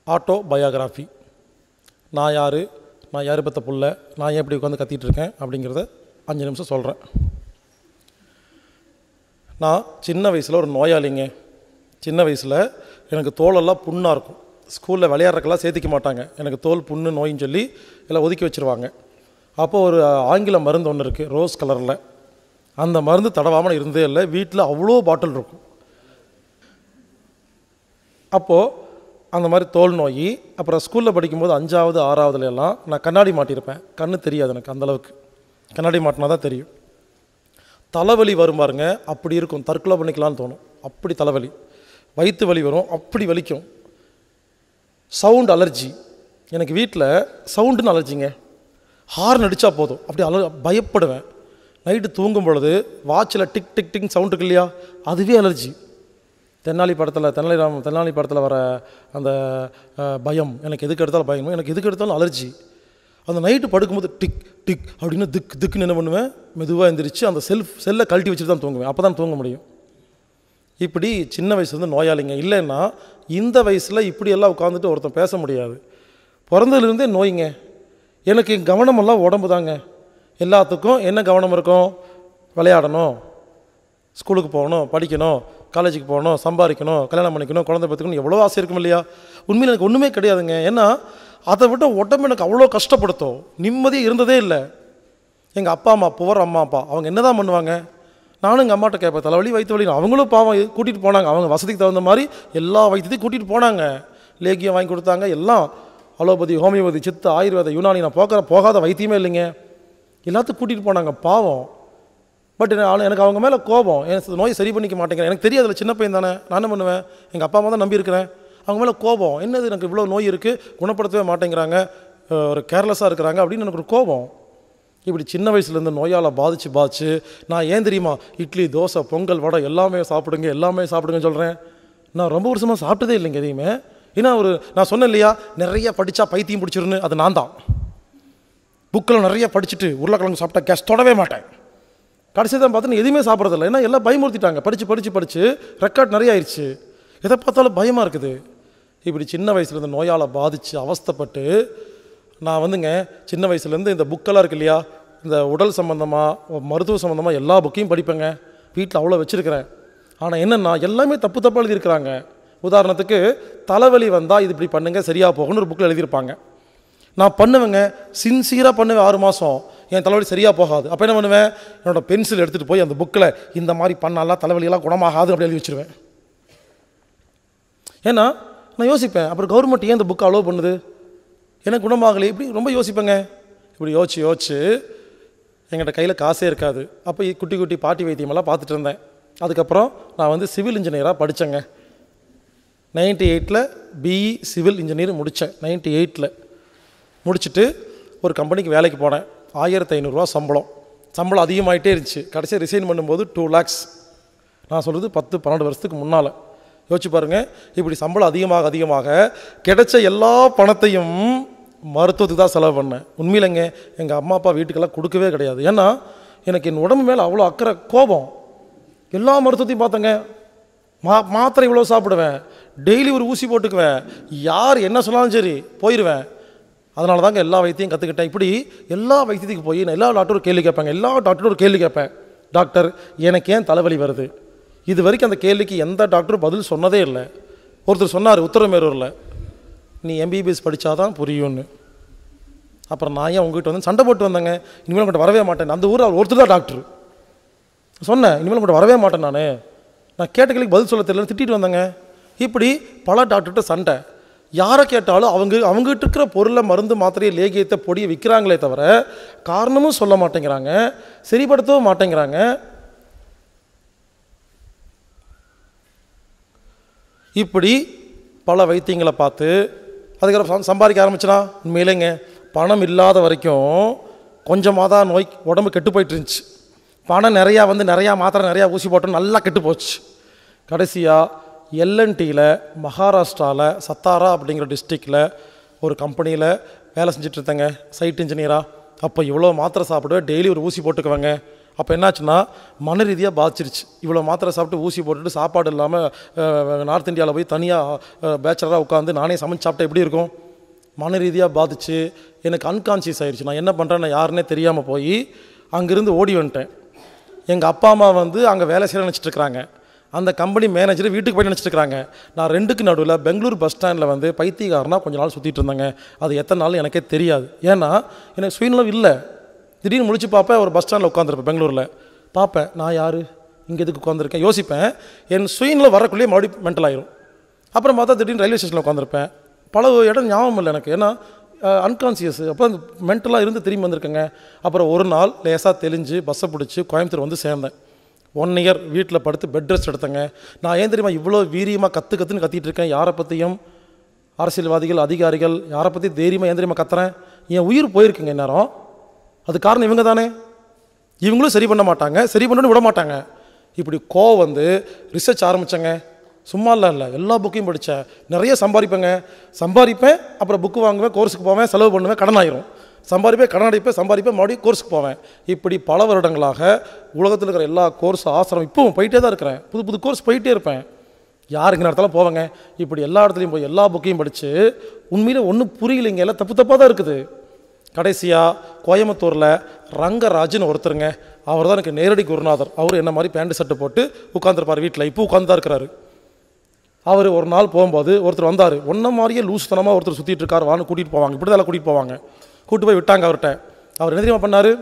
auto biography நான் யார் நான் யார் பற்ற புள்ள நான் ஏன் இப்படி உட்காந்து கத்திட்டு இருக்கேன் அப்படிங்கிறத அஞ்சு நிமிஷம் சொல்கிறேன் நான் சின்ன வயசில் ஒரு நோயாளிங்க சின்ன வயசில் எனக்கு தோலெல்லாம் புண்ணாக இருக்கும் ஸ்கூலில் விளையாடுறக்கெல்லாம் சேர்த்திக்க மாட்டாங்க எனக்கு தோல் புண்ணு நோயின்னு சொல்லி எல்லாம் ஒதுக்கி வச்சுருவாங்க அப்போ ஒரு ஆங்கில மருந்து ஒன்று இருக்குது ரோஸ் கலரில் அந்த மருந்து தடவாமல் இருந்தே இல்லை வீட்டில் அவ்வளோ பாட்டில் இருக்கும் அப்போது அந்த மாதிரி தோல் நோய் அப்புறம் ஸ்கூலில் படிக்கும்போது அஞ்சாவது ஆறாவதுல எல்லாம் நான் கண்ணாடி மாட்டியிருப்பேன் கண்ணு தெரியாது எனக்கு அந்தளவுக்கு கண்ணாடி மாட்டினா தான் தெரியும் தலைவலி வரும் பாருங்க அப்படி இருக்கும் தற்கொலை பண்ணிக்கலாம்னு தோணும் அப்படி தலைவலி வயிற்று வலி வரும் அப்படி வலிக்கும் சவுண்ட் அலர்ஜி எனக்கு வீட்டில் சவுண்டுன்னு அலர்ஜிங்க ஹார்ன் அடித்தா போதும் அப்படி அல பயப்படுவேன் நைட்டு தூங்கும் பொழுது வாட்சில் டிக் டிக் டிக் சவுண்ட் இருக்கு இல்லையா அதுவே அலர்ஜி தென்னாலி படத்தில் தென்னாலிராம் தென்னாலி படத்தில் வர அந்த அஹ், பயம் எனக்கு எதுக்கு எடுத்தாலும் பயம் எனக்கு எதுக்கு எடுத்தாலும் அலர்ஜி அந்த நைட்டு படுக்கும்போது டிக் டிக் அப்படின்னு திக் திக்குன்னு என்ன பண்ணுவேன் மெதுவாக எந்திரிச்சு அந்த செல்ஃப் செல்லை கழட்டி வச்சுட்டு தான் தூங்குவேன் அப்போ தான் தூங்க முடியும் இப்படி சின்ன வயசுலேருந்து நோயாளிங்க இல்லைன்னா இந்த வயசில் இப்படியெல்லாம் உட்காந்துட்டு ஒருத்தன் பேச முடியாது பிறந்ததுலேருந்தே நோய்ங்க எனக்கு கவனமெல்லாம் உடம்பு தாங்க எல்லாத்துக்கும் என்ன கவனம் இருக்கும் விளையாடணும் ஸ்கூலுக்கு போகணும் படிக்கணும் காலேஜுக்கு போகணும் சம்பாதிக்கணும் கல்யாணம் பண்ணிக்கணும் குழந்தை பெற்றுக்கணும் எவ்வளோ ஆசை இருக்கும் இல்லையா உண்மையில் எனக்கு ஒன்றுமே கிடையாதுங்க ஏன்னா அதை விட உடம்பு எனக்கு அவ்வளோ கஷ்டப்படுத்தும் நிம்மதியே இருந்ததே இல்லை எங்கள் அப்பா அம்மா புவர் அம்மா அப்பா அவங்க என்ன தான் பண்ணுவாங்க நானும் எங்கள் அம்மாட்ட கேட்பேன் தலைவலி வயிற்று வலி அவங்களும் பாவம் கூட்டிகிட்டு போனாங்க அவங்க வசதிக்கு தகுந்த மாதிரி எல்லா வைத்தியத்தையும் கூட்டிகிட்டு போனாங்க லேகியம் வாங்கி கொடுத்தாங்க எல்லாம் அலோபதி ஹோமியோபதி சித்த ஆயுர்வேத யுனானி நான் போகிற போகாத வைத்தியமே இல்லைங்க எல்லாத்துக்கும் கூட்டிகிட்டு போனாங்க பாவம் பட் எனக்கு அவங்க மேலே கோபம் எனக்கு நோயை சரி பண்ணிக்க மாட்டேங்கிறேன் எனக்கு தெரியாதுல சின்ன பையன் தானே நான் என்ன பண்ணுவேன் எங்கள் அப்பா அம்மா தான் நம்பியிருக்கிறேன் அவங்க மேலே கோபம் என்னது எனக்கு இவ்வளோ நோய் இருக்குது குணப்படுத்தவே மாட்டேங்கிறாங்க அஹ் ஒரு கேர்லெஸ்ஸாக இருக்கிறாங்க அப்படின்னு எனக்கு ஒரு கோபம் இப்படி சின்ன வயசுலேருந்து நோயால் பாதிச்சு பாதிச்சு நான் ஏன் தெரியுமா இட்லி தோசை பொங்கல் வடை எல்லாமே சாப்பிடுங்க எல்லாமே சாப்பிடுங்கன்னு சொல்கிறேன் நான் ரொம்ப வருஷமாக சாப்பிட்டதே இல்லைங்க எதையுமே ஏன்னா ஒரு நான் சொன்னேன் இல்லையா நிறைய படித்தா பைத்தியம் பிடிச்சிருன்னு அது நான் தான் புக்கில் நிறைய படிச்சுட்டு உருளைக்கிழங்கு சாப்பிட்டா கேஸ் தொடவே மாட்டேன் கடைசி தான் பார்த்து எதுவுமே சாப்பிட்றதில்ல ஏன்னா எல்லாம் பயமுறுத்திட்டாங்க படித்து படித்து படித்து ரெக்கார்ட் நிறைய ஆயிடுச்சு எதை பார்த்தாலும் பயமாக இருக்குது இப்படி சின்ன வயசுலேருந்து நோயால் பாதித்து அவஸ்தைப்பட்டு நான் வந்துங்க சின்ன வயசுலேருந்து இந்த புக்கெல்லாம் இருக்கு இல்லையா இந்த உடல் சம்மந்தமாக மருத்துவ சம்மந்தமாக எல்லா புக்கையும் படிப்பேங்க வீட்டில் அவ்வளோ வச்சுருக்கிறேன் ஆனால் என்னென்னா எல்லாமே தப்பு தப்பாக எழுதியிருக்கிறாங்க உதாரணத்துக்கு தலைவலி வந்தால் இது இப்படி பண்ணுங்க சரியாக போகும்னு ஒரு புக்கில் எழுதியிருப்பாங்க நான் பண்ணுவேங்க சின்சியராக பண்ணுவேன் ஆறு மாதம் என் தலைவலி சரியாக போகாது அப்போ என்ன பண்ணுவேன் என்னோட பென்சில் எடுத்துகிட்டு போய் அந்த புக்கில் இந்த மாதிரி பண்ணாலாம் தலைவலியெல்லாம் குணமாகாது அப்படி எழுதி வச்சிருவேன் ஏன்னா நான் யோசிப்பேன் அப்புறம் கவர்மெண்ட் ஏன் இந்த புக்கை அலோவ் பண்ணுது எனக்கு குணமாகலை இப்படி ரொம்ப யோசிப்பேங்க இப்படி யோசிச்சு யோசிச்சு என்கிட்ட கையில் காசே இருக்காது அப்போ குட்டி குட்டி பாட்டி வைத்தியமெல்லாம் பார்த்துட்டு இருந்தேன் அதுக்கப்புறம் நான் வந்து சிவில் இன்ஜினியராக படித்தேங்க நைன்டி எயிட்டில் பிஇ சிவில் இன்ஜினியர் முடித்தேன் நைன்டி எயிட்டில் முடிச்சுட்டு ஒரு கம்பெனிக்கு வேலைக்கு போனேன் ஆயிரத்தி ஐநூறுரூவா சம்பளம் சம்பளம் அதிகமாகிட்டே இருந்துச்சு கடைசியாக ரிசைன் பண்ணும்போது டூ லேக்ஸ் நான் சொல்கிறது பத்து பன்னெண்டு வருஷத்துக்கு முன்னால் யோசிச்சு பாருங்கள் இப்படி சம்பளம் அதிகமாக அதிகமாக கிடைச்ச எல்லா பணத்தையும் மருத்துவத்துக்கு தான் செலவு பண்ணேன் உண்மையிலங்க எங்கள் அம்மா அப்பா வீட்டுக்கெல்லாம் கொடுக்கவே கிடையாது ஏன்னா எனக்கு என் உடம்பு மேலே அவ்வளோ அக்கறை கோபம் எல்லா மருத்துவத்தையும் பார்த்தேங்க மா மாத்திரை இவ்வளோ சாப்பிடுவேன் டெய்லி ஒரு ஊசி போட்டுக்குவேன் யார் என்ன சொன்னாலும் சரி போயிடுவேன் அதனால தாங்க எல்லா வைத்தியம் கற்றுக்கிட்டேன் இப்படி எல்லா வைத்தியத்துக்கு போய் நான் எல்லா டாக்டரும் கேள்வி கேட்பாங்க எல்லா டாக்டரும் ஒரு கேள்வி கேட்பேன் டாக்டர் எனக்கு ஏன் தலைவலி வருது இது வரைக்கும் அந்த கேள்விக்கு எந்த டாக்டரும் பதில் சொன்னதே இல்லை ஒருத்தர் சொன்னார் உத்தரமேரூரில் நீ எம்பிபிஎஸ் படித்தாதான் புரியும்னு அப்புறம் நான் ஏன் உங்ககிட்ட வந்து சண்டை போட்டு வந்தேங்க இனிமேல் உங்கள்கிட்ட வரவே மாட்டேன் அந்த ஊர் அவர் ஒருத்தர் தான் டாக்டர் சொன்னேன் இனிமேல் உங்கள்கிட்ட வரவே மாட்டேன் நான் நான் கேட்ட கேள்விக்கு பதில் சொல்ல தெரியலன்னு திட்டிட்டு வந்தேங்க இப்படி பல டாக்டர்கிட்ட சண்டை யாரை கேட்டாலும் அவங்க அவங்ககிட்ட இருக்கிற பொருளை மருந்து மாத்திரையை லேகியத்தை பொடியை விற்கிறாங்களே தவிர காரணமும் சொல்ல மாட்டேங்கிறாங்க சரிப்படுத்தவும் மாட்டேங்கிறாங்க இப்படி பல வைத்தியங்களை பார்த்து அதுக்கப்புறம் சம்- சம்பாதிக்க ஆரம்பிச்சனா உண்மையிலேங்க பணம் இல்லாத வரைக்கும் கொஞ்சமாக தான் நோய் உடம்பு கெட்டு போயிட்டு இருந்துச்சு பணம் நிறையா வந்து நிறையா மாத்திரை நிறையா ஊசி போட்டோம் நல்லா கெட்டு போச்சு கடைசியாக எல்என்டியில் மகாராஷ்டிராவில் சத்தாரா அப்படிங்கிற டிஸ்ட்ரிக்டில் ஒரு கம்பெனியில் வேலை செஞ்சுட்டு இருந்தேங்க சைட் இன்ஜினியராக அப்போ இவ்வளோ மாத்திரை சாப்பிடுவேன் டெய்லி ஒரு ஊசி போட்டுக்குவேங்க அப்போ என்னாச்சுன்னா மன ரீதியாக பாதிச்சிருச்சு இவ்வளோ மாத்திரை சாப்பிட்டு ஊசி போட்டுட்டு சாப்பாடு இல்லாமல் நார்த் இந்தியாவில் போய் தனியாக பேச்சுலராக உட்காந்து நானே சமைச்சு சாப்பிட்டா எப்படி இருக்கும் மன ரீதியாக பாதிச்சு எனக்கு அன்கான்சியஸ் ஆயிடுச்சு நான் என்ன பண்ணுறேன்னு யாருன்னே தெரியாமல் போய் அங்கேருந்து ஓடி வந்துட்டேன் எங்கள் அப்பா அம்மா வந்து அங்கே வேலை செய்ய நினச்சிட்டு இருக்கிறாங்க அந்த கம்பெனி மேனேஜர் வீட்டுக்கு போய் நினச்சிட்டு இருக்கிறாங்க நான் ரெண்டுக்கு நடுவில் பெங்களூர் பஸ் ஸ்டாண்டில் வந்து பைத்தியக்காரனா கொஞ்ச நாள் சுற்றிட்டு இருந்தாங்க அது எத்தனை நாள் எனக்கே தெரியாது ஏன்னா எனக்கு சுயநலம் இல்லை திடீர்னு முழிச்சு பார்ப்பேன் ஒரு பஸ் ஸ்டாண்டில் உட்காந்துருப்பேன் பெங்களூரில் பார்ப்பேன் நான் யார் இங்கே எதுக்கு உட்காந்துருக்கேன் யோசிப்பேன் என் சுயனில் வரக்குள்ளேயே மறுபடியும் மென்டல் ஆயிரும் அப்புறம் பார்த்தா திடீர்னு ரயில்வே ஸ்டேஷனில் உட்காந்துருப்பேன் பல இடம் ஞாபகம் இல்லை எனக்கு ஏன்னா அன்கான்சியஸ் அப்போ மென்டலாக இருந்து திரும்பி வந்திருக்கேங்க அப்புறம் ஒரு நாள் லேசாக தெளிஞ்சு பஸ்ஸை பிடிச்சி கோயம்புத்தூர் வந்து சேர்ந்தேன் ஒன் இயர் வீட்டில் படுத்து பெட் ரெஸ்ட் எடுத்தேங்க நான் ஏன் தெரியுமா இவ்வளோ வீரியமாக கற்று கற்றுன்னு கத்திட்டு இருக்கேன் யாரை பற்றியும் அரசியல்வாதிகள் அதிகாரிகள் யாரை பற்றி தைரியமாக ஏன் தெரியுமா கத்துறேன் என் உயிர் போயிருக்குங்க இந்நேரம் அது காரணம் இவங்க தானே இவங்களும் சரி பண்ண மாட்டாங்க சரி பண்ணணும்னு விட மாட்டாங்க இப்படி கோவம் வந்து ரிசர்ச் ஆரம்பித்தேங்க சும்மா இல்லை இல்லை எல்லா புக்கையும் படித்தேன் நிறைய சம்பாதிப்பேங்க சம்பாதிப்பேன் அப்புறம் புக்கு வாங்குவேன் கோர்ஸுக்கு போவேன் செலவு பண்ணுவேன் கடன் ஆயிரும் சம்பாதிப்பேன் கடன் அடிப்பேன் சம்பாதிப்பேன் மறுபடியும் கோர்ஸுக்கு போவேன் இப்படி பல வருடங்களாக உலகத்தில் இருக்கிற எல்லா கோர்ஸ் ஆசிரம் இப்பவும் போயிட்டே தான் இருக்கிறேன் புது புது கோர்ஸ் போயிட்டே இருப்பேன் யாருக்கு நேரத்தில் போவேங்க இப்படி எல்லா இடத்துலையும் போய் எல்லா புக்கையும் படித்து உண்மையிலே ஒன்றும் புரியலைங்க எல்லாம் தப்பு தப்பாக தான் இருக்குது கடைசியாக கோயம்புத்தூரில் ரங்கராஜன் ஒருத்தருங்க அவர் தான் எனக்கு நேரடி குருநாதர் அவர் என்ன மாதிரி பேண்ட் சட்டை போட்டு உட்காந்துருப்பார் வீட்டில் இப்போ உட்காந்து தான் இருக்கிறாரு அவர் ஒரு நாள் போகும்போது ஒருத்தர் வந்தார் ஒன்றை மாதிரியே லூசுத்தனமாக ஒருத்தர் சுற்றிட்டு இருக்கார் வான்னு கூட்டிகிட்டு போவாங்க இப்படி தான் கூட்டிகிட்டு போவாங்க கூட்டு போய் விட்டாங்க அவர்கிட்ட அவர் என்ன தெரியுமா பண்ணார்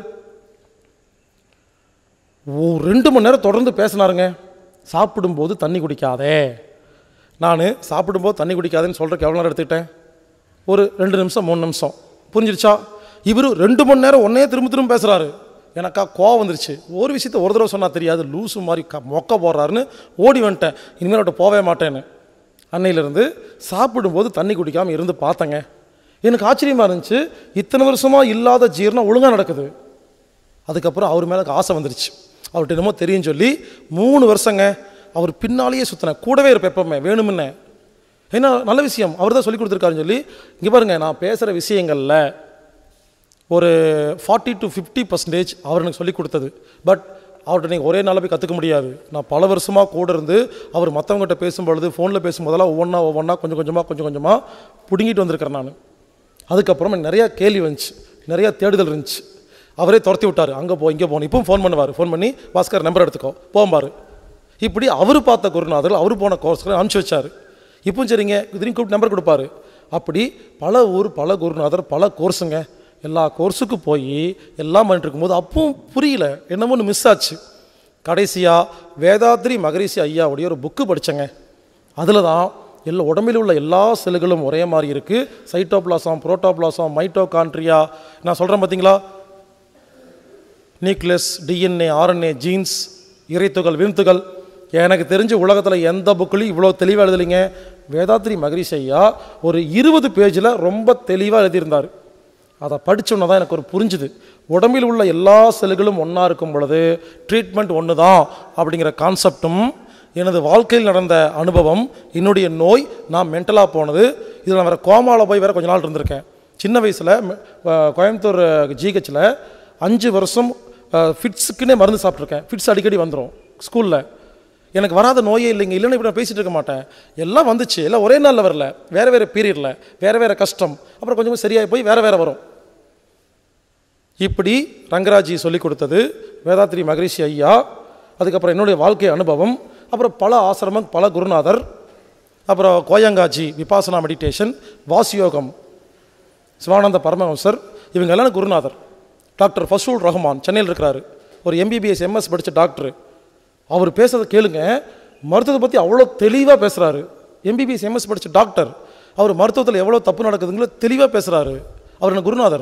ஓ ரெண்டு மணி நேரம் தொடர்ந்து பேசினாருங்க சாப்பிடும்போது தண்ணி குடிக்காதே நான் சாப்பிடும்போது தண்ணி குடிக்காதேன்னு சொல்கிறதுக்கு எவ்வளோ நேரம் எடுத்துக்கிட்டேன் ஒரு ரெண்டு நிமிஷம் மூணு நிமிஷம் புரிஞ்சிருச்சா இவர் ரெண்டு மணி நேரம் ஒன்னே திரும்ப திரும்ப பேசுகிறாரு எனக்கா கோவம் வந்துருச்சு ஒரு விஷயத்த ஒரு தடவை சொன்னால் தெரியாது லூசு மாதிரி க மொக்க போடுறாருன்னு ஓடி வந்துட்டேன் இனிமேல் அவட்ட போகவே மாட்டேன்னு அன்னையிலேருந்து சாப்பிடும்போது தண்ணி குடிக்காமல் இருந்து பார்த்தேங்க எனக்கு ஆச்சரியமாக இருந்துச்சு இத்தனை வருஷமாக இல்லாத ஜீரணம் ஒழுங்காக நடக்குது அதுக்கப்புறம் அவர் மேலே ஆசை வந்துருச்சு அவர்கிட்ட என்னமோ தெரியும் சொல்லி மூணு வருஷங்க அவர் பின்னாலேயே சுற்றினேன் கூடவே இருப்பேன் எப்பவுமே வேணுமுன்னே ஏன்னா நல்ல விஷயம் அவர் தான் சொல்லி கொடுத்துருக்காருன்னு சொல்லி இங்கே பாருங்க நான் பேசுகிற விஷயங்களில் ஒரு ஃபார்ட்டி டு ஃபிஃப்டி பர்சன்டேஜ் அவர் எனக்கு சொல்லி கொடுத்தது பட் அவர்கிட்ட நீங்கள் ஒரே நாளில் போய் கற்றுக்க முடியாது நான் பல வருஷமாக கூட இருந்து அவர் மற்றவங்ககிட்ட பேசும்பொழுது ஃபோனில் பேசும்போதெல்லாம் ஒவ்வொன்றா ஒவ்வொன்றா கொஞ்சம் கொஞ்சமாக கொஞ்சம் கொஞ்சமாக பிடுங்கிட்டு வந்திருக்கிறேன் நான் அதுக்கப்புறம் எனக்கு நிறையா கேள்வி வந்துச்சு நிறையா தேடுதல் இருந்துச்சு அவரே துரத்தி விட்டார் அங்கே போ இங்கே போகணும் இப்பவும் ஃபோன் பண்ணுவார் ஃபோன் பண்ணி பாஸ்கர் நம்பர் எடுத்துக்கோ போம்பார் இப்படி அவர் பார்த்த குருநாதர் அவர் போன கோர்ஸ்களை அனுப்பிச்சி வச்சார் இப்பவும் சரிங்க திரும்பி கூப்பிட்டு நம்பர் கொடுப்பாரு அப்படி பல ஊர் பல குருநாதர் பல கோர்ஸுங்க எல்லா கோர்ஸுக்கு போய் எல்லாம் பண்ணிட்டு இருக்கும்போது அப்பவும் புரியல என்னமோ ஒன்று மிஸ் ஆச்சு கடைசியாக வேதாத்ரி மகரிஷி ஐயாவுடைய ஒரு புக்கு படித்தேங்க அதில் தான் எல்லா உடம்பில் உள்ள எல்லா செல்லுகளும் ஒரே மாதிரி இருக்குது சைட்டோபிளாசம் புரோட்டோபிளாசம் மைட்டோகான்ட்ரியா நான் சொல்கிறேன் பார்த்தீங்களா நியூக்ளியஸ் டிஎன்ஏ ஆர்என்ஏ ஜீன்ஸ் இறைத்துகள் விந்துகள் எனக்கு தெரிஞ்ச உலகத்தில் எந்த புக்லையும் இவ்வளோ தெளிவாக எழுதலைங்க வேதாத்ரி மகரிஷி ஐயா ஒரு இருபது பேஜில் ரொம்ப தெளிவாக எழுதியிருந்தார் அதை படித்தோன்னே தான் எனக்கு ஒரு புரிஞ்சுது உடம்பில் உள்ள எல்லா செல்லுகளும் ஒன்றா இருக்கும் பொழுது ட்ரீட்மெண்ட் ஒன்று தான் அப்படிங்கிற கான்செப்டும் எனது வாழ்க்கையில் நடந்த அனுபவம் என்னுடைய நோய் நான் மென்டலாக போனது இதில் நான் வேறு கோமாவில் போய் வேறு கொஞ்ச நாள் இருந்திருக்கேன் சின்ன வயசில் ம- அஹ் கோயம்புத்தூர் ஜிஹெச்சில் அஞ்சு வருஷம் ஃபிட்ஸுக்குன்னே மருந்து சாப்பிட்ருக்கேன் ஃபிட்ஸ் அடிக்கடி வந்துடும் ஸ்கூலில் எனக்கு வராத நோயே இல்லைங்க இல்லைன்னு இப்படி நான் பேசிகிட்டு இருக்க மாட்டேன் எல்லாம் வந்துச்சு எல்லாம் ஒரே நாளில் வரல வேறு வேறு பீரியடில் வேறு வேறு கஷ்டம் அப்புறம் கொஞ்சம் கொஞ்சம் சரியாகி போய் வேறு வேறு வரும் இப்படி ரங்கராஜி சொல்லிக் கொடுத்தது வேதாத்ரி மகரிஷி ஐயா அதுக்கப்புறம் என்னுடைய வாழ்க்கை அனுபவம் அப்புறம் பல ஆசிரமம் பல குருநாதர் அப்புறம் கோயங்காஜி விபாசனா மெடிடேஷன் வாசியோகம் சிவானந்த பரமஹம்சர் இவங்க எல்லாம் எனக்கு குருநாதர் டாக்டர் ஃபசூல் ரஹ்மான் சென்னையில் இருக்கிறாரு ஒரு எம்பிபிஎஸ் எம்எஸ் படித்த டாக்டர் அவர் பேசுறதை கேளுங்க மருத்துவத்தை பற்றி அவ்வளோ தெளிவாக பேசுகிறாரு எம்பிபிஎஸ் எம்எஸ் படித்த டாக்டர் அவர் மருத்துவத்தில் எவ்வளோ தப்பு நடக்குதுங்களோ தெளிவாக பேசுகிறாரு அவர் எனக்கு குருநாதர்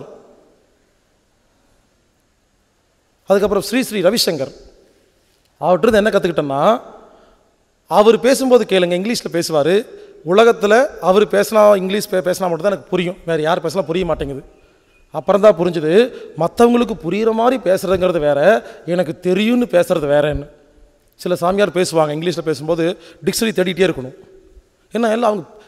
அதுக்கப்புறம் ஸ்ரீ ஸ்ரீ ரவிசங்கர் அவர்கிட்ட இருந்து என்ன கற்றுக்கிட்டேன்னா அவர் பேசும்போது கேளுங்க இங்கிலீஷில் பேசுவார் உலகத்தில் அவர் பேசினா இங்கிலீஷ் பே பேசினா மட்டும் தான் எனக்கு புரியும் வேறு யார் பேசினா புரிய மாட்டேங்குது அப்புறம் தான் புரிஞ்சுது மற்றவங்களுக்கு புரிகிற மாதிரி பேசுகிறதுங்கிறது வேற எனக்கு தெரியும்னு பேசுறது வேறன்னு சில சாமியார் பேசுவாங்க இங்கிலீஷில் பேசும்போது டிக்ஷனரி தேடிட்டே இருக்கணும் ஏன்னா எல்லாம் அவங்க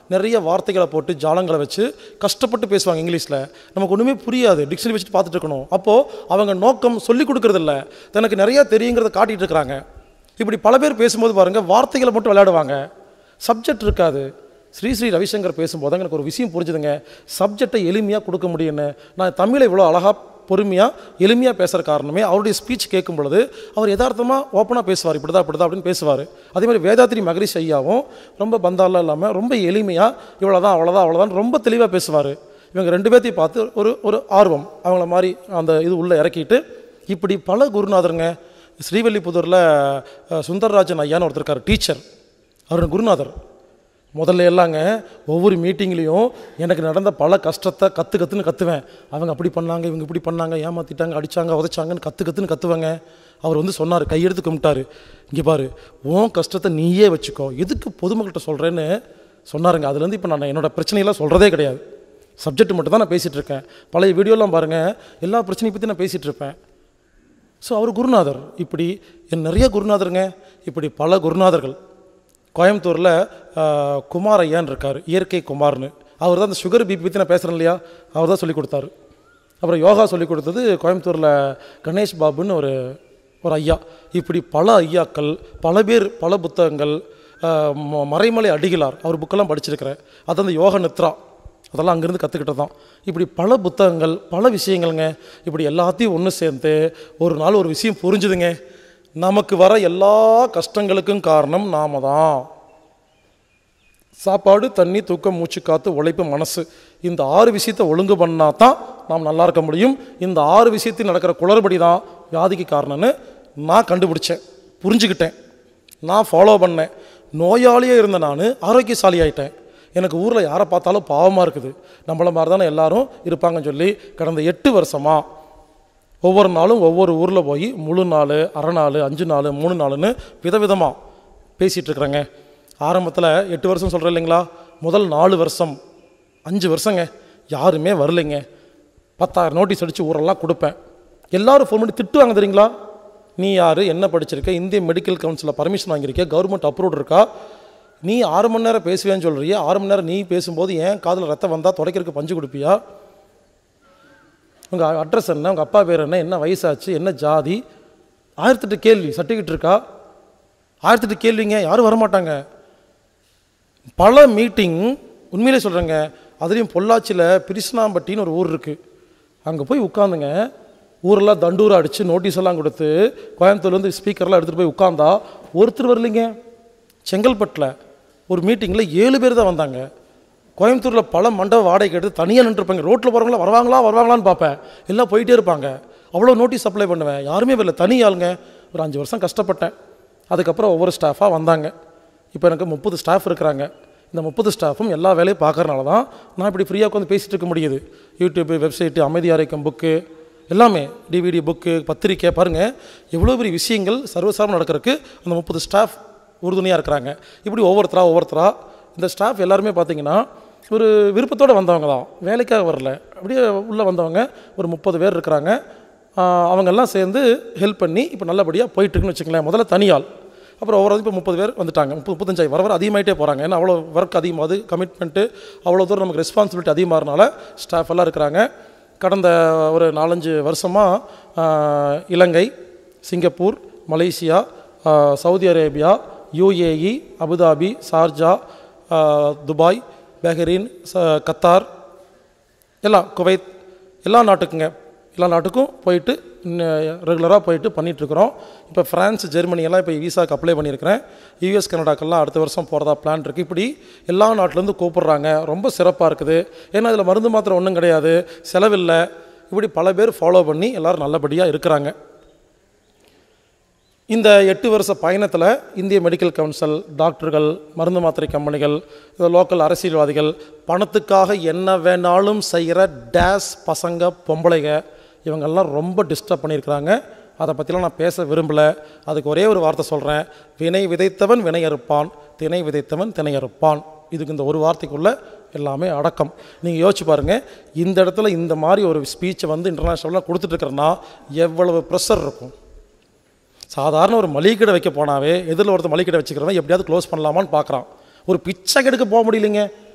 நிறைய வார்த்தைகளை போட்டு ஜாலங்களை வச்சு கஷ்டப்பட்டு பேசுவாங்க இங்கிலீஷில் நமக்கு ஒன்றுமே புரியாது டிக்ஷனரி வச்சுட்டு பார்த்துட்டு இருக்கணும் அப்போது அவங்க நோக்கம் சொல்லிக் கொடுக்கறதில்ல தனக்கு நிறையா தெரியுங்கிறத காட்டிகிட்டு இருக்கிறாங்க இப்படி பல பேர் பேசும்போது பாருங்கள் வார்த்தைகளை மட்டும் விளையாடுவாங்க சப்ஜெக்ட் இருக்காது ஸ்ரீ ஸ்ரீ ரவிசங்கர் பேசும்போது எனக்கு ஒரு விஷயம் புரிஞ்சுதுங்க சப்ஜெக்டை எளிமையாக கொடுக்க முடியும்னு நான் தமிழை இவ்வளோ அழகாக பொறுமையாக எளிமையாக பேசுகிற காரணமே அவருடைய ஸ்பீச் கேட்கும் பொழுது அவர் யதார்த்தமாக ஓப்பனாக பேசுவார் இப்படி தான் இப்படி தான் அப்படின்னு பேசுவார் அதே மாதிரி வேதாத்திரி மகரிஷ் ஐயாவும் ரொம்ப பந்தாலாம் இல்லாமல் ரொம்ப எளிமையாக இவ்வளோதான் அவ்வளோதான் அவ்வளோதான் ரொம்ப தெளிவாக பேசுவார் இவங்க ரெண்டு பேர்த்தையும் பார்த்து ஒரு ஒரு ஆர்வம் அவங்கள மாதிரி அந்த இது உள்ளே இறக்கிட்டு இப்படி பல குருநாதருங்க ஸ்ரீவல்லிபுதூரில் அஹ், சுந்தரராஜன் ஐயான்னு ஒருத்தர் இருக்கார் டீச்சர் அவர் குருநாதர் முதல்ல எல்லாங்க ஒவ்வொரு மீட்டிங்லேயும் எனக்கு நடந்த பல கஷ்டத்தை கற்று கற்றுன்னு கற்றுவேன் அவங்க அப்படி பண்ணாங்க இவங்க இப்படி பண்ணாங்க ஏமாற்றிட்டாங்க அடித்தாங்க உதைச்சாங்கன்னு கற்று கற்றுன்னு கற்றுவேங்க அவர் வந்து சொன்னார் கையெடுத்து கும்பிட்டாரு இங்கே பாரு உன் கஷ்டத்தை நீயே வச்சுக்கோ எதுக்கு பொதுமக்கள்கிட்ட சொல்கிறேன்னு சொன்னாருங்க அதுலேருந்து இப்போ நான் என்னோட பிரச்சனையெல்லாம் சொல்கிறதே கிடையாது சப்ஜெக்ட் மட்டும் தான் நான் பேசிகிட்டு இருக்கேன் பழைய வீடியோலாம் பாருங்கள் எல்லா பிரச்சனையை பற்றி நான் பேசிகிட்டு இருப்பேன் ஸோ அவர் குருநாதர் இப்படி என் நிறைய குருநாதருங்க இப்படி பல குருநாதர்கள் கோயம்புத்தூரில் ஆஹ், குமார் ஐயான்னு இருக்கார் இயற்கை குமார்னு அவர் தான் அந்த சுகர் பிபி பற்றி நான் பேசுகிறேன் இல்லையா அவர் தான் சொல்லிக் கொடுத்தாரு அப்புறம் யோகா சொல்லிக் கொடுத்தது கோயம்புத்தூரில் கணேஷ் பாபுன்னு ஒரு ஒரு ஐயா இப்படி பல ஐயாக்கள் பல பேர் பல புத்தகங்கள் ஆஹ், ம- மறைமலை அடிகளார் அவர் புக்கெல்லாம் படிச்சிருக்கிறேன் அது அந்த யோக நித்ரா அதெல்லாம் அங்கேருந்து கற்றுக்கிட்டது தான் இப்படி பல புத்தகங்கள் பல விஷயங்கள்ங்க இப்படி எல்லாத்தையும் ஒன்று சேர்ந்து ஒரு நாள் ஒரு விஷயம் புரிஞ்சுதுங்க நமக்கு வர எல்லா கஷ்டங்களுக்கும் காரணம் நாம தான் சாப்பாடு தண்ணி தூக்கம் மூச்சு காத்து உழைப்பு மனசு இந்த ஆறு விஷயத்தை ஒழுங்கு பண்ணால் தான் நாம் நல்லா இருக்க முடியும் இந்த ஆறு விஷயத்தில் நடக்கிற குளறுபடி தான் வியாதிக்கு காரணம்னு நான் கண்டுபிடிச்சேன் புரிஞ்சுக்கிட்டேன் நான் ஃபாலோ பண்ணேன் நோயாளியே இருந்த நான் ஆரோக்கியசாலி ஆயிட்டேன் எனக்கு ஊரில் யாரை பார்த்தாலும் பாவமாக இருக்குது நம்மள மாதிரி தானே எல்லாரும் இருப்பாங்கன்னு சொல்லி கடந்த எட்டு வருஷமாக ஒவ்வொரு நாளும் ஒவ்வொரு ஊரில் போய் முழு நாள் அரை நாள் அஞ்சு நாள் மூணு நாளுன்னு விதவிதமாக பேசிகிட்டு இருக்கிறேங்க ஆரம்பத்தில் எட்டு வருஷம் சொல்கிறேன் இல்லைங்களா முதல் நாலு வருஷம் அஞ்சு வருஷங்க யாருமே வரலைங்க பத்தாயிரம் நோட்டீஸ் அடித்து ஊரெல்லாம் கொடுப்பேன் எல்லாரும் ஃபோன் பண்ணி திட்டுவாங்க தெரியுங்களா நீ யார் என்ன படிச்சிருக்க இந்திய மெடிக்கல் கவுன்சிலில் பர்மிஷன் வாங்கியிருக்க கவர்மெண்ட் அப்ரூவ்ட் இருக்கா நீ ஆறு மணி நேரம் பேசுவேன்னு சொல்கிறிய ஆறு மணி நேரம் நீ பேசும்போது ஏன் காதில் ரத்தம் வந்தால் துடைக்கிறதுக்கு பஞ்சு கொடுப்பியா உங்கள் அட்ரஸ் என்ன உங்கள் அப்பா பேர் என்ன என்ன வயசாச்சு என்ன ஜாதி ஆயிரத்தெட்டு கேள்வி சர்டிஃபிகேட் இருக்கா ஆயிரத்தெட்டு கேள்விங்க யாரும் வரமாட்டாங்க பல மீட்டிங் உண்மையிலே சொல்கிறேங்க அதுலேயும் பொள்ளாச்சியில் பிரிஸ்னாம்பட்டின்னு ஒரு ஊர் இருக்குது அங்கே போய் உட்காந்துங்க ஊரெல்லாம் தண்டூரை அடித்து நோட்டீஸ் எல்லாம் கொடுத்து கோயம்புத்தூர்லேருந்து ஸ்பீக்கர்லாம் எடுத்துகிட்டு போய் உட்காந்தா ஒருத்தர் வரலைங்க செங்கல்பட்டில் ஒரு மீட்டிங்கில் ஏழு பேர் தான் வந்தாங்க கோயம்புத்தூரில் பல மண்டப வாடகை எடுத்து தனியாக நின்றுருப்பாங்க ரோட்டில் போகிறவங்கள வருவாங்களா வருவாங்களான்னு பார்ப்பேன் எல்லாம் போயிட்டே இருப்பாங்க அவ்வளோ நோட்டீஸ் அப்ளை பண்ணுவேன் யாருமே வரல தனி ஆளுங்க ஒரு அஞ்சு வருஷம் கஷ்டப்பட்டேன் அதுக்கப்புறம் ஒவ்வொரு ஸ்டாஃபாக வந்தாங்க இப்போ எனக்கு முப்பது ஸ்டாஃப் இருக்கிறாங்க இந்த முப்பது ஸ்டாஃபும் எல்லா வேலையும் பார்க்கறனால தான் நான் இப்படி ஃப்ரீயாக உட்காந்து பேசிகிட்டு இருக்க முடியுது யூடியூப்பு வெப்சைட்டு அமைதி ஆரோக்கியம் புக்கு எல்லாமே டிவிடி புக்கு பத்திரிக்கை பாருங்கள் எவ்வளோ பெரிய விஷயங்கள் சர்வசாரம் நடக்கிறதுக்கு அந்த முப்பது ஸ்டாஃப் உறுதுணையாக இருக்கிறாங்க இப்படி ஒவ்வொருத்தரா ஒவ்வொருத்தரா இந்த ஸ்டாஃப் எல்லாருமே பார்த்தீங்கன்னா ஒரு விருப்பத்தோடு வந்தவங்க தான் வேலைக்காக வரல அப்படியே உள்ளே வந்தவங்க ஒரு முப்பது பேர் இருக்கிறாங்க ஆஹ் அவங்கெல்லாம் சேர்ந்து ஹெல்ப் பண்ணி இப்போ நல்லபடியாக போயிட்டுருக்குன்னு வச்சுங்களேன் முதல்ல தனியாள் அப்புறம் ஒவ்வொரு இப்போ முப்பது பேர் வந்துட்டாங்க முப்பது முப்பத்தஞ்சாயிரம் வர வர அதிகமாகிட்டே போகிறாங்க ஏன்னா அவ்வளோ ஒர்க் அதிகமாகுது கமிட்மெண்ட்டு அவ்வளோ தூரம் நமக்கு ரெஸ்பான்சிபிலிட்டி அதிகமாகறனால ஸ்டாஃப் எல்லாம் இருக்கிறாங்க கடந்த ஒரு நாலஞ்சு வருஷமாக இலங்கை சிங்கப்பூர் மலேசியா ஆஹ் Saudi Arabia UAE Abu Dhabi Sharjah ஆஹ் துபாய் பஹ்ரைன் ச- கத்தார் எல்லாம் குவைத் எல்லா நாட்டுக்குங்க எல்லா நாட்டுக்கும் போயிட்டு ரெகுலராக போயிட்டு பண்ணிகிட்ருக்குறோம் இப்போ ஃப்ரான்ஸ் ஜெர்மனி எல்லாம் இப்போ விசாக்கு அப்ளை பண்ணியிருக்கிறேன் யூஎஸ் கனடாக்கெல்லாம் அடுத்த வருஷம் போகிறதா பிளான் இருக்குது இப்படி எல்லா நாட்டிலேருந்து கூப்பிடுறாங்க ரொம்ப சிறப்பாக இருக்குது ஏன்னா இதில் மருந்து மாத்திரை ஒன்றும் கிடையாது செலவில்லை இப்படி பல பேர் ஃபாலோ பண்ணி எல்லோரும் நல்லபடியாக இருக்கிறாங்க இந்த எட்டு வருஷ பயணத்தில் இந்திய மெடிக்கல் கவுன்சில் டாக்டர்கள் மருந்து மாத்திரை கம்பெனிகள் இந்த லோக்கல் அரசியல்வாதிகள் பணத்துக்காக என்ன வேணாலும் செய்கிற டேஸ் பசங்க பொம்பளைங்க இவங்கெல்லாம் ரொம்ப டிஸ்டர்ப் பண்ணியிருக்கிறாங்க அதை பற்றிலாம் நான் பேச விரும்பலை அதுக்கு ஒரே ஒரு வார்த்தை சொல்கிறேன் வினை விதைத்தவன் வினை அறுப்பான் திணை விதைத்தவன் திணை அறுப்பான் இதுக்கு இந்த ஒரு வார்த்தைக்குள்ளே எல்லாமே அடக்கம் நீங்கள் யோசிச்சு பாருங்கள் இந்த இடத்துல இந்த மாதிரி ஒரு ஸ்பீச்சை வந்து இன்டர்நேஷ்னலாக கொடுத்துட்ருக்கிறேன்னா எவ்வளவு ப்ரெஷர் இருக்கும் சாதாரண ஒரு மளிகை கடை வைக்க போனாவே எதிரில் ஒருத்தர் மளிகை கடை வச்சுக்கிறவன் எப்படியாவது க்ளோஸ் பண்ணலாமான்னு பார்க்குறான் ஒரு பிச்சை கெடுக்க போக முடியலைங்க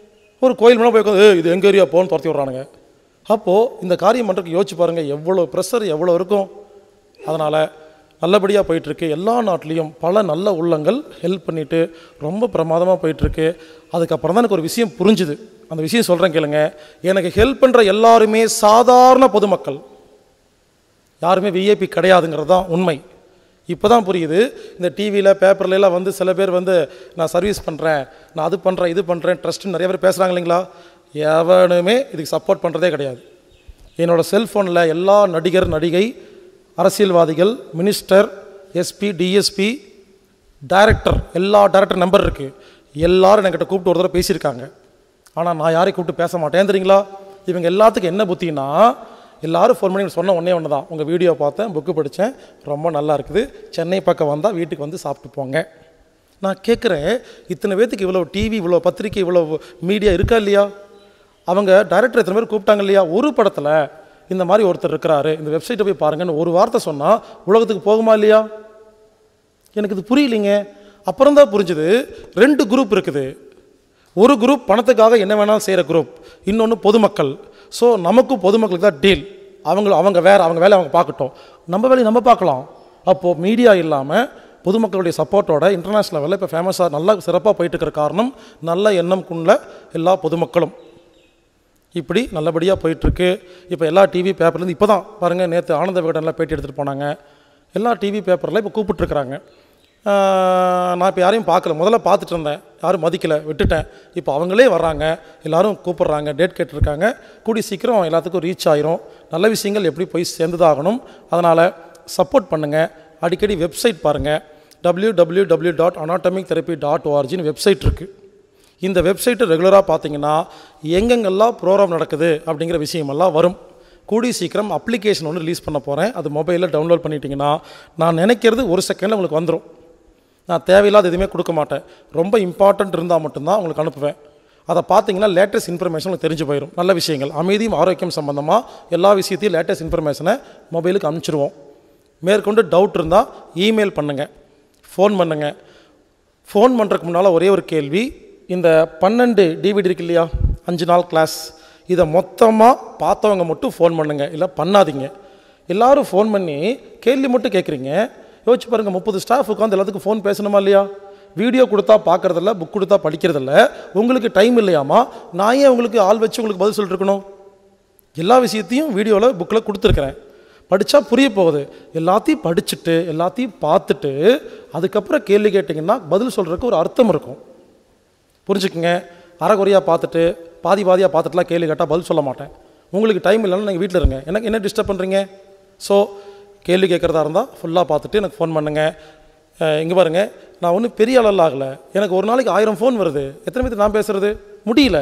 ஒரு கோயில் மேலே போய் உட்காந்து, "ஏய், இது எங்கள் ஏரியா போன்னு துரத்தி விட்றானுங்க அப்போது இந்த காரியம் பண்ணுறதுக்கு யோசிச்சு பாருங்கள் எவ்வளோ ப்ரெஷர் எவ்வளோ இருக்கும் அதனால் நல்லபடியாக போயிட்டுருக்கு எல்லா நாட்டிலையும் பல நல்ல உள்ளங்கள் ஹெல்ப் பண்ணிட்டு ரொம்ப பிரமாதமாக போயிட்டுருக்கு அதுக்கப்புறம் தான் எனக்கு ஒரு விஷயம் புரிஞ்சுது அந்த விஷயம் சொல்கிறேன் கேளுங்க எனக்கு ஹெல்ப் பண்ணுற எல்லாருமே சாதாரண பொதுமக்கள் யாருமே விஐபி கிடையாதுங்கிறது தான் உண்மை இப்போ தான் புரியுது இந்த டிவியில் பேப்பர்ல எல்லாம் வந்து சில பேர் வந்து நான் சர்வீஸ் பண்ணுறேன் நான் அது பண்ணுறேன் இது பண்ணுறேன் ட்ரஸ்ட்டுன்னு நிறைய பேர் பேசுகிறாங்க இல்லைங்களா எவனுமே இதுக்கு சப்போர்ட் பண்ணுறதே கிடையாது என்னோடய செல்ஃபோனில் எல்லா நடிகர் நடிகை அரசியல்வாதிகள் மினிஸ்டர் எஸ்பி டிஎஸ்பி டைரக்டர் எல்லா டைரக்டர் நம்பர் இருக்குது எல்லாரும் என்கிட்ட கூப்பிட்டு ஒரு தடவை பேசியிருக்காங்க ஆனால் நான் யாரையும் கூப்பிட்டு பேச மாட்டேன் தெரியுங்களா இவங்க எல்லாத்துக்கும் என்ன புத்தின்னா எல்லாரும் ஃபோன் பண்ணி சொன்ன ஒன்றே ஒன்று தான் உங்கள் வீடியோ பார்த்தேன் புக்கு படித்தேன் ரொம்ப நல்லா இருக்குது சென்னை பக்கம் வந்தால் வீட்டுக்கு வந்து சாப்பிட்டு போங்க நான் கேட்குறேன் இத்தனை பேத்துக்கு இவ்வளோ டிவி இவ்வளோ பத்திரிக்கை இவ்வளோ மீடியா இருக்கா இல்லையா அவங்க டைரக்டர் எத்தனை பேர் கூப்பிட்டாங்க இல்லையா ஒரு படத்தில் இந்த மாதிரி ஒருத்தர் இருக்கிறாரு இந்த வெப்சைட்டை போய் பாருங்கன்னு ஒரு வார்த்தை சொன்னால் உலகத்துக்கு போகுமா இல்லையா எனக்கு இது புரியலைங்க அப்புறம் தான் புரிஞ்சுது ரெண்டு குரூப் இருக்குது ஒரு குரூப் பணத்துக்காக என்ன வேணாலும் செய்கிற குரூப் இன்னொன்று பொதுமக்கள் ஸோ நமக்கும் பொதுமக்களுக்கு தான் டீல் அவங்க அவங்க வேறு அவங்க வேலையை அவங்க பார்க்கட்டும் நம்ம வேலையை நம்ம பார்க்கலாம் அப்போது மீடியா இல்லாமல் பொதுமக்களுடைய சப்போர்ட்டோட இன்டர்நேஷ்னல் லெவலில் இப்போ ஃபேமஸாக நல்லா சிறப்பாக போயிட்டு இருக்கிற காரணம் நல்ல எண்ணம் கொண்ட எல்லா பொதுமக்களும் இப்படி நல்லபடியாக போயிட்டுருக்கு இப்போ எல்லா டிவி பேப்பர்லேருந்து இப்போ தான் பாருங்கள் நேற்று ஆனந்த விகடனில் பேட்டி எடுத்துகிட்டு போனாங்க எல்லா டிவி பேப்பரில் இப்போ கூப்பிட்டுருக்குறாங்க நான் இப்போ யாரையும் பார்க்கல முதல்ல பார்த்துட்டு இருந்தேன் யாரும் மதிக்கலை விட்டுட்டேன் இப்போ அவங்களே வர்றாங்க எல்லாரும் கூப்பிட்றாங்க டேட் கேட்டிருக்காங்க கூடி சீக்கிரம் எல்லாத்துக்கும் ரீச் ஆயிரும் நல்ல விஷயங்கள் எப்படி போய் சேர்ந்துதாகணும் அதனால் சப்போர்ட் பண்ணுங்கள் அடிக்கடி வெப்சைட் பாருங்கள் www.anatomic dot anatomic therapy dot ஓஆர்ஜின்னு வெப்சைட் இருக்குது இந்த வெப்சைட்டை ரெகுலராக பார்த்தீங்கன்னா எங்கெங்கெல்லாம் ப்ரோக்ராம் நடக்குது அப்படிங்கிற விஷயமெல்லாம் வரும் கூடி சீக்கிரம் அப்ளிகேஷன் ஒன்று ரிலீஸ் பண்ண போகிறேன் அது மொபைலில் டவுன்லோட் பண்ணிட்டீங்கன்னா நான் நினைக்கிறது ஒரு செகண்டில் உங்களுக்கு வந்துடும் நான் தேவையில்லாத எதுவுமே கொடுக்க மாட்டேன் ரொம்ப இம்பார்ட்டன்ட் இருந்தால் மட்டும்தான் உங்களுக்கு அனுப்புவேன் அதை பார்த்தீங்கன்னா லேட்டஸ்ட் இன்ஃபர்மேஷன் உங்களுக்கு தெரிஞ்சு போயிடும் நல்ல விஷயங்கள் அமைதியும் ஆரோக்கியம் சம்பந்தமாக எல்லா விஷயத்தையும் லேட்டஸ்ட் இன்ஃபர்மேஷனை மொபைலுக்கு அனுப்பிச்சிருவோம் மேற்கொண்டு டவுட் இருந்தால் இமெயில் பண்ணுங்கள் ஃபோன் பண்ணுங்கள் ஃபோன் பண்ணுறதுக்கு முன்னால் ஒரே ஒரு கேள்வி இந்த பன்னெண்டு டிவிடி இருக்கு இல்லையா அஞ்சு நாள் கிளாஸ் இதை மொத்தமாக பார்த்தவங்க மட்டும் ஃபோன் பண்ணுங்கள் இல்லை பண்ணாதீங்க எல்லாரும் ஃபோன் பண்ணி கேள்வி மட்டும் கேட்குறீங்க யோசிச்சு பாருங்கள் முப்பது ஸ்டாஃப் உட்காந்து எல்லாத்துக்கும் ஃபோன் பேசணுமா இல்லையா வீடியோ கொடுத்தா பார்க்குறதில்ல புக் கொடுத்தா படிக்கிறதில்ல உங்களுக்கு டைம் இல்லையாமா நான் ஏன் உங்களுக்கு ஆள் வச்சு உங்களுக்கு பதில் சொல்லிட்டு இருக்கணும் எல்லா விஷயத்தையும் வீடியோவில் புக்கில் கொடுத்துருக்குறேன் படித்தா புரிய போகுது எல்லாத்தையும் படிச்சுட்டு எல்லாத்தையும் பார்த்துட்டு அதுக்கப்புறம் கேள்வி கேட்டிங்கன்னா பதில் சொல்கிறதுக்கு ஒரு அர்த்தம் இருக்கும் புரிஞ்சுக்குங்க அரைகுறையாக பார்த்துட்டு பாதி பாதியாக பார்த்துட்டுலாம் கேள்வி கேட்டால் பதில் சொல்ல மாட்டேன் உங்களுக்கு டைம் இல்லைன்னா நீங்கள் வீட்டில் இருங்க எனக்கு என்ன டிஸ்டர்ப் பண்ணுறீங்க ஸோ கேள்வி கேட்குறதா இருந்தால் ஃபுல்லாக பார்த்துட்டு எனக்கு ஃபோன் பண்ணுங்கள் இங்கே பாருங்கள் நான் ஒன்றும் பெரிய அளவில் ஆகலை எனக்கு ஒரு நாளைக்கு ஆயிரம் ஃபோன் வருது எத்தனை பேருக்கு நான் பேசுகிறது முடியல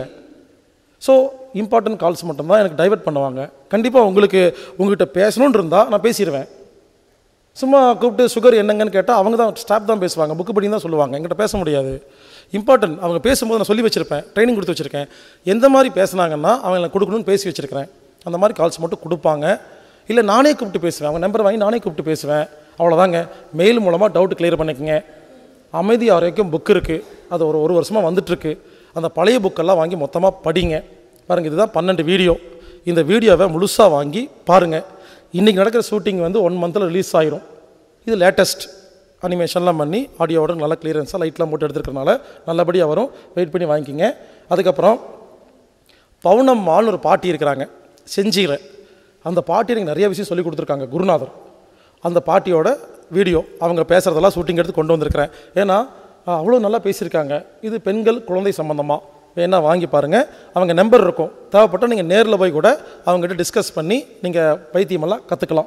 ஸோ இம்பார்ட்டன்ட் கால்ஸ் மட்டும்தான் எனக்கு டைவர்ட் பண்ணுவாங்க கண்டிப்பாக உங்களுக்கு உங்ககிட்ட பேசணுன்னு இருந்தால் நான் பேசிடுவேன் சும்மா கூப்பிட்டு சுகர் என்னங்கன்னு கேட்டால் அவங்க தான் ஸ்டாஃப் தான் பேசுவாங்க புக்கு படி தான் சொல்லுவாங்க என்கிட்ட பேச முடியாது இம்பார்ட்டன்ட் அவங்க பேசும்போது நான் சொல்லி வச்சுருப்பேன் ட்ரைனிங் கொடுத்து வச்சுருக்கேன் எந்த மாதிரி பேசுனாங்கன்னா அவங்க கொடுக்கணும்னு பேசி வச்சுருக்கிறேன் அந்த மாதிரி கால்ஸ் மட்டும் கொடுப்பாங்க இல்லை நானே கூப்பிட்டு பேசுவேன் அவங்க நம்பர் வாங்கி நானே கூப்பிட்டு பேசுவேன் அவ்வளோதாங்க மெயில் மூலமாக டவுட் கிளியர் பண்ணிக்கங்க அமைதி ஆரோக்கியம் புக் இருக்குது அது ஒரு ஒரு வருஷமாக வந்துட்டுருக்கு அந்த பழைய புக்கெல்லாம் வாங்கி மொத்தமாக படிங்க பாருங்கள் இதுதான் பன்னெண்டு வீடியோ இந்த வீடியோவை முழுசாக வாங்கி பாருங்கள் இன்றைக்கி நடக்கிற ஷூட்டிங் வந்து ஒன் மந்தில் ரிலீஸ் ஆயிரும் இது லேட்டஸ்ட் அனிமேஷன்லாம் பண்ணி ஆடியோவோட நல்லா கிளியரன்ஸாக லைட்லாம் போட்டு எடுத்துருக்கறனால நல்லபடியாக வரும் வெயிட் பண்ணி வாங்கிக்கிங்க அதுக்கப்புறம் பவுனம்மாள்னு ஒரு பாட்டி இருக்கிறாங்க செஞ்சீரை அந்த பாட்டி எனக்கு நிறைய விஷயம் சொல்லி கொடுத்துருக்காங்க குருநாதர் அந்த பாட்டியோட வீடியோ அவங்க பேசுகிறதெல்லாம் ஷூட்டிங் எடுத்து கொண்டு வந்திருக்கிறேன் ஏன்னா அஹ், அவ்வளோ நல்லா பேசியிருக்காங்க இது பெண்கள் குழந்தை சம்மந்தமாக வேணா வாங்கி பாருங்கள் அவங்க நம்பர் இருக்கும் தேவைப்பட்டால் நீங்கள் நேரில் போய் கூட அவங்ககிட்ட டிஸ்கஸ் பண்ணி நீங்கள் வைத்தியமெல்லாம் கற்றுக்கலாம்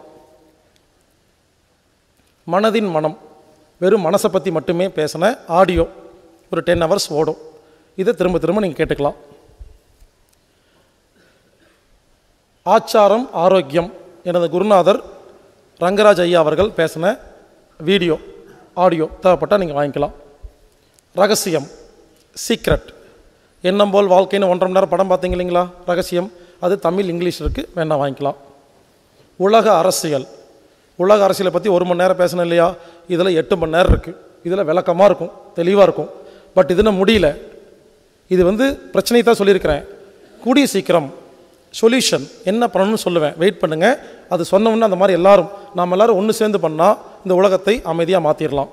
மனதின் மனம் வெறும் மனசை பற்றி மட்டுமே பேசின ஆடியோ ஒரு டென் ஹவர்ஸ் ஓடும் இதை திரும்ப திரும்ப நீங்கள் கேட்டுக்கலாம் ஆச்சாரம் ஆரோக்கியம் எனது குருநாதர் ரங்கராஜ் ஐயா அவர்கள் பேசின வீடியோ ஆடியோ தேவைப்பட்டால் நீங்கள் வாங்கிக்கலாம் ரகசியம் சீக்ரெட் எண்ணம் போல் வாழ்க்கைன்னு ஒன்றரை மணி நேரம் படம் பார்த்தீங்க இல்லைங்களா ரகசியம் அது தமிழ் இங்கிலீஷ் இருக்குது வேணா வாங்கிக்கலாம் உலக அரசியல் உலக அரசியலை பற்றி ஒரு மணி நேரம் பேசணும் இல்லையா இதில் எட்டு மணி நேரம் இருக்குது இதில் விளக்கமாக இருக்கும் தெளிவாக இருக்கும் பட் இதுன்னு முடியல இது வந்து பிரச்சனையை தான் சொல்லியிருக்கிறேன் கூடிய சீக்கிரம் சொல்யூஷன் என்ன பண்ணணும்னு சொல்லுவேன் வெயிட் பண்ணுங்கள் அது சொன்னோம்னா அந்த மாதிரி எல்லாரும் நாம் எல்லாரும் ஒன்று சேர்ந்து பண்ணால் இந்த உலகத்தை அமைதியாக மாற்றிடலாம்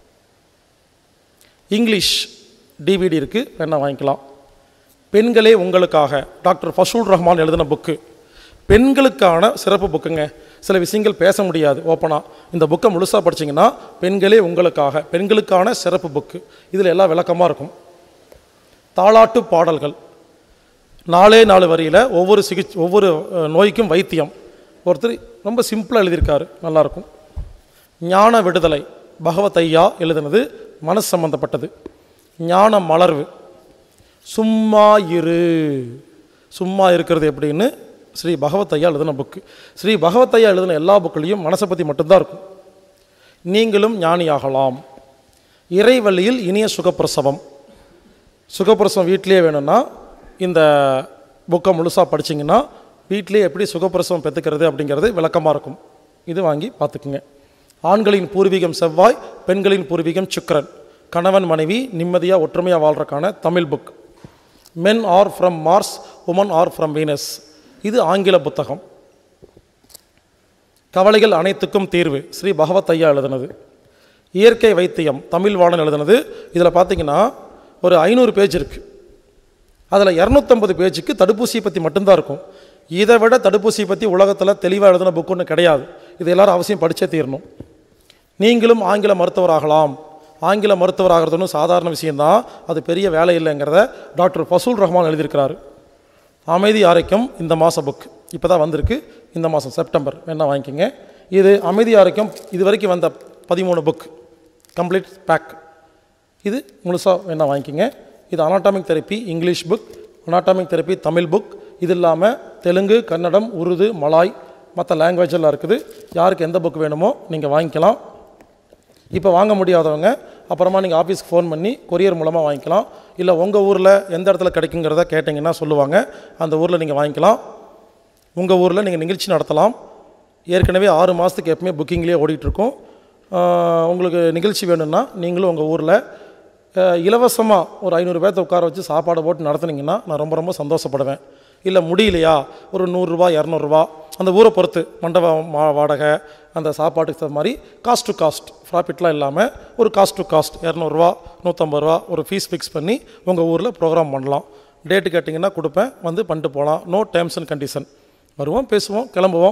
இங்கிலீஷ் டிவிடி இருக்குது வேணா வாங்கிக்கலாம் பெண்களே உங்களுக்காக டாக்டர் ஃபசூல் ரஹ்மான் எழுதின புக்கு பெண்களுக்கான சிறப்பு புக்குங்க சில விஷயங்கள் பேச முடியாது ஓப்பனாக இந்த புக்கை முழுசாக படிச்சீங்கன்னா பெண்களே உங்களுக்காக பெண்களுக்கான சிறப்பு புக்கு இதில் எல்லாம் விளக்கமாக இருக்கும் தாளாட்டு பாடல்கள் நாலே நாலு வரியில் ஒவ்வொரு சிகிச்சை ஒவ்வொரு அஹ், நோய்க்கும் வைத்தியம் ஒருத்தர் ரொம்ப சிம்பிளாக எழுதியிருக்காரு நல்லாயிருக்கும் ஞான விடுதலை பகவத் ஐயா எழுதினது மனசு சம்பந்தப்பட்டது ஞான மலர்வு சும்மா இரு சும்மா இருக்கிறது எப்படின்னு ஸ்ரீ பகவத் ஐயா எழுதின புக்கு ஸ்ரீ பகவத் ஐயா எழுதின எல்லா புக்குலேயும் மனசை பற்றி மட்டும்தான் இருக்கும் நீங்களும் ஞானியாகலாம் இறைவழியில் இனிய சுகப்பிரசவம் சுகப்பிரசவம் வீட்டிலேயே வேணும்னா இந்த புக்கை முழுசாக படிச்சீங்கன்னா வீட்டிலேயே எப்படி சுகப்பிரசவம் பெற்றுக்கிறது அப்படிங்கிறது விளக்கமாக இருக்கும் இது வாங்கி பார்த்துக்குங்க ஆண்களின் பூர்வீகம் செவ்வாய் பெண்களின் பூர்வீகம் சுக்கிரன் கணவன் மனைவி நிம்மதியாக ஒற்றுமையாக வாழ்றதுக்கான Tamil book men are from Mars women are from Venus இது ஆங்கில புத்தகம் கவலைகள் அனைத்துக்கும் தீர்வு ஸ்ரீ பகவத் ஐயா எழுதினது இயற்கை வைத்தியம் தமிழ் வாணன் எழுதினது இதில் பார்த்தீங்கன்னா ஒரு ஐநூறு பேஜ் இருக்குது அதில் இரநூத்தம்பது பேஜுக்கு தடுப்பூசியை பற்றி மட்டும்தான் இருக்கும் இதை விட தடுப்பூசியை பற்றி உலகத்தில் தெளிவாக எழுதின புக் ஒன்று கிடையாது இது எல்லாரும் அவசியம் படிச்சே தீரணும் நீங்களும் ஆங்கில மருத்துவராகலாம் ஆங்கில மருத்துவர் ஆகிறதுன்னு சாதாரண விஷயம்தான் அது பெரிய வேலை இல்லைங்கிறத டாக்டர் ஃபசூல் ரஹ்மான் எழுதியிருக்கிறாரு அமைதி ஆரோக்கியம் இந்த மாத புக் இப்போ தான் வந்திருக்கு இந்த மாதம் செப்டம்பர் வேணா வாங்கிக்கோங்க இது அமைதி ஆரோக்கியம் இது வரைக்கும் வந்த பதிமூணு புக் கம்ப்ளீட் பேக் இது முழுசாக வேணா வாங்கிக்கோங்க இது anatomic therapy English book anatomic therapy Tamil book இது இல்லாமல் தெலுங்கு கன்னடம் உருது மலாய் மற்ற லாங்குவேஜ் எல்லாம் இருக்குது யாருக்கு எந்த புக் வேணுமோ நீங்கள் வாங்கிக்கலாம் இப்போ வாங்க முடியாதவங்க அப்புறமா நீங்கள் ஆஃபீஸ்க்கு ஃபோன் பண்ணி கொரியர் மூலமாக வாங்கிக்கலாம் இல்லை உங்கள் ஊரில் எந்த இடத்துல கிடைக்குங்கிறத கேட்டிங்கன்னா சொல்லுவாங்க அந்த ஊரில் நீங்கள் வாங்கிக்கலாம் உங்கள் ஊரில் நீங்கள் நிகழ்ச்சி நடத்தலாம் ஏற்கனவே ஆறு மாதத்துக்கு எப்பவுமே புக்கிங்லேயே ஓடிட்டுருக்கோம் உங்களுக்கு நிகழ்ச்சி வேணும்னா நீங்களும் உங்கள் ஊரில் இலவசமாக ஒரு ஐநூறு பேர்த்த உட்கார வச்சு சாப்பாடு போட்டு நடத்துனீங்கன்னா நான் ரொம்ப ரொம்ப சந்தோஷப்படுவேன் இல்லை முடியலையா ஒரு நூறுரூவா இரநூறுவா அந்த ஊரை பொறுத்து மண்டபம் மா வாடகை அந்த சாப்பாட்டுக்கு தகுந்த மாதிரி காஸ்ட் டு காஸ்ட் ப்ராஃபிட்லாம் இல்லாமல் ஒரு காஸ்ட் டு காஸ்ட் இரநூறுவா நூற்றம்பது ரூபா ஒரு ஃபீஸ் ஃபிக்ஸ் பண்ணி உங்கள் ஊரில் ப்ரோக்ராம் பண்ணலாம் டேட்டு கேட்டிங்கன்னா கொடுப்பேன் வந்து பண்ணிட்டு போகலாம் நோ டேர்ம்ஸ் அண்ட் கண்டிஷன் வருவோம் பேசுவோம் கிளம்புவோம்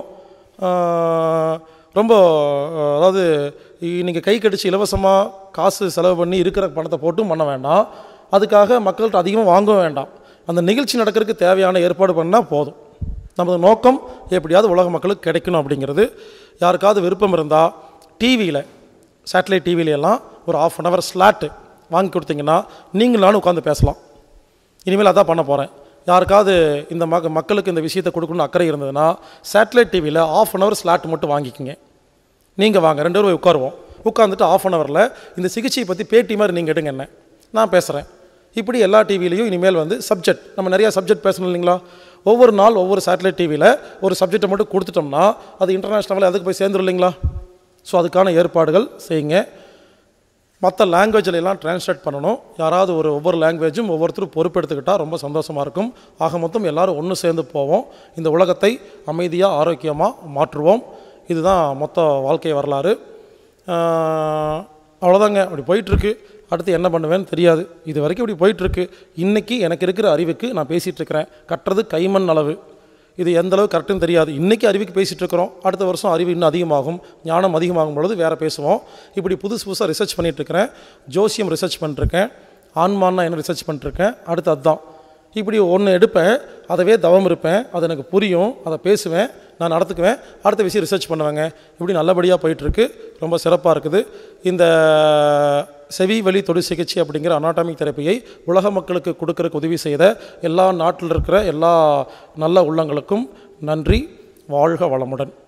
ஆஹ், ரொம்ப ஆஹ், அதாவது நீங்கள் கை கடிச்சு இலவசமாக காசு செலவு பண்ணி இருக்கிற பணத்தை போட்டும் பண்ண வேண்டாம் அதுக்காக மக்கள்கிட்ட அதிகமாக வாங்கவும் வேண்டாம் அந்த நிகழ்ச்சி நடக்கிறதுக்கு தேவையான ஏற்பாடு பண்ணால் போதும் நமது நோக்கம் எப்படியாவது உலக மக்களுக்கு கிடைக்கணும் அப்படிங்கிறது யாருக்காவது விருப்பம் இருந்தால் டிவியில் சேட்டலைட் டிவியிலெல்லாம் ஒரு ஆஃப் அன் ஹவர் ஸ்லாட்டு வாங்கி கொடுத்தீங்கன்னா நீங்கள் நானும் உட்காந்து பேசலாம் இனிமேல் அதான் பண்ண போகிறேன் யாருக்காவது இந்த மக மக்களுக்கு இந்த விஷயத்தை கொடுக்கணும்னு அக்கறை இருந்ததுன்னா சேட்டலைட் டிவியில் ஆஃப் அன் ஹவர் ஸ்லாட் மட்டும் வாங்கிக்கோங்க நீங்கள் வாங்க ரெண்டு பேரும் போய் உட்காருவோம் உட்காந்துட்டு ஆஃப் அன் ஹவரில் இந்த சிகிச்சையை பற்றி பேட்டி மாதிரி நீங்கள் எடுங்க என்ன நான் பேசுகிறேன் இப்படி எல்லா டிவிலையும் இனிமேல் வந்து சப்ஜெக்ட் நம்ம நிறையா சப்ஜெக்ட் பேசணும் இல்லைங்களா ஒவ்வொரு நாள் ஒவ்வொரு சேட்டலைட் டிவியில் ஒரு சப்ஜெக்டை மட்டும் கொடுத்துட்டோம்னா அது இன்டர்நேஷ்னல் அதுக்கு போய் சேர்ந்துரும் இல்லைங்களா ஸோ அதுக்கான ஏற்பாடுகள் செய்யுங்க மற்ற லாங்குவேஜில் எல்லாம் டிரான்ஸ்லேட் பண்ணணும் யாராவது ஒரு ஒவ்வொரு லாங்குவேஜும் ஒவ்வொருத்தரும் பொறுப்பெடுத்துக்கிட்டால் ரொம்ப சந்தோஷமாக இருக்கும் ஆக மொத்தம் எல்லாரும் ஒன்று சேர்ந்து போவோம் இந்த உலகத்தை அமைதியாக ஆரோக்கியமாக மாற்றுவோம் இதுதான் மொத்த வாழ்க்கை வரலாறு ஆஹ், அவ்வளோதாங்க அப்படி போயிட்டுருக்கு அடுத்து என்ன பண்ணுவேன்னு தெரியாது இது வரைக்கும் இப்படி போயிட்டுருக்கு இன்றைக்கி எனக்கு இருக்கிற அறிவுக்கு நான் பேசிகிட்டு இருக்கிறேன் கட்டுறது கைமண் அளவு இது எந்த அளவு கரெக்டுன்னு தெரியாது இன்றைக்கி அறிவுக்கு பேசிகிட்டு இருக்கிறோம் அடுத்த வருஷம் அறிவு இன்னும் அதிகமாகும் ஞானம் அதிகமாகும் பொழுது வேறு பேசுவோம் இப்படி புதுசு புதுசாக ரிசர்ச் பண்ணிட்டு இருக்கிறேன் ஜோசியம் ரிசர்ச் பண்ணிட்டுருக்கேன் ஆன்மான்னா என்ன ரிசர்ச் பண்ணிட்டுருக்கேன் அடுத்து அதுதான் இப்படி ஒன்று எடுப்பேன் அதவே தவம் இருப்பேன் அது எனக்கு புரியும் அதை பேசுவேன் நான் நடத்துக்குவேன் அடுத்த விஷயம் ரிசர்ச் பண்ணுவேங்க இப்படி நல்லபடியாக போயிட்டுருக்கு ரொம்ப சிறப்பாக இருக்குது இந்த செவி வழி தொடு சிகிச்சை அப்படிங்கிற அனாட்டாமிக் தெரப்பியை உலக மக்களுக்கு கொடுக்கறதுக்கு உதவி செய்த எல்லா நாட்டில் இருக்கிற எல்லா நல்ல உள்ளங்களுக்கும் நன்றி வாழ்க வளமுடன்